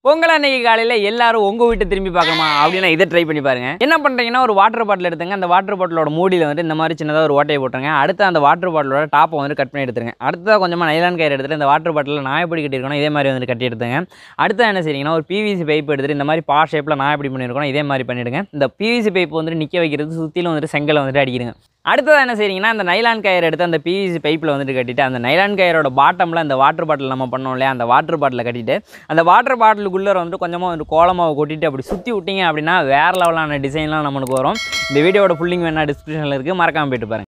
பொங்கல் அன்னைக்கு காலையில் எல்லாரும் உங்கள் வீட்டை திரும்பி பார்க்கணுமா அப்படின்னா இதை ட்ரை பண்ணி பாருங்க என்ன பண்ணுறீங்கன்னா ஒரு வாட்டர் பாட்டில் எடுத்துங்க அந்த வாட்டர் பாட்டிலோட மூடியில் வந்துட்டு இந்த மாதிரி சின்னதாக ஒரு ஓட்டையை போட்டுருங்க அடுத்து அந்த வாட்டர் பாட்டிலோட டாப்பை வந்து கட் பண்ணி எடுத்துருங்க அடுத்ததாக கொஞ்சமாக நைலான் கயிறு எடுத்துட்டு இந்த வாட்டர் பாட்டிலில் நான் எப்படி கட்டியிருக்கணும் இதே மாதிரி வந்து கட்டி எடுத்துங்க அடுத்து என்ன செய்றீங்கன்னா ஒரு பிவிசி பைப் எடுத்துட்டு இந்த மாதிரி பா ஷேப்பில் நான் எப்படி பண்ணியிருக்கணும் இதே மாதிரி பண்ணிவிடுங்க இந்த பிவிசி பைப் வந்துட்டு நிற்க வைக்கிறது சுற்றிலும் வந்துட்டு செங்கலை வந்துட்டு அடிக்கிறங்க அடுத்தது என்ன செய்றீங்கன்னா அந்த நைலான் கயிறு எடுத்து அந்த பிவிசி பைப்பில் வந்துட்டு கட்டிட்டு அந்த நைலான் கயிறோட பாட்டமில் அந்த வாட்டர் பாட்டில் நம்ம பண்ணோம் இல்லையா அந்த வாட்டர் பாட்டிலை கட்டிட்டு அந்த வாட்டர் பாட்டிலுக்குள்ளே வந்துட்டு கொஞ்சமாக வந்து கோலமாவை கொட்டிட்டு அப்படி சுற்றி விட்டீங்க அப்படின்னா வேறு லெவலான டிசைன்லாம் நம்மளுக்கு வரும் இந்த வீடியோட ஃபுல்லிங் வேணா டிஸ்கிரிப்ஷனில் இருக்குது மறக்காம போயிட்டு பாருங்க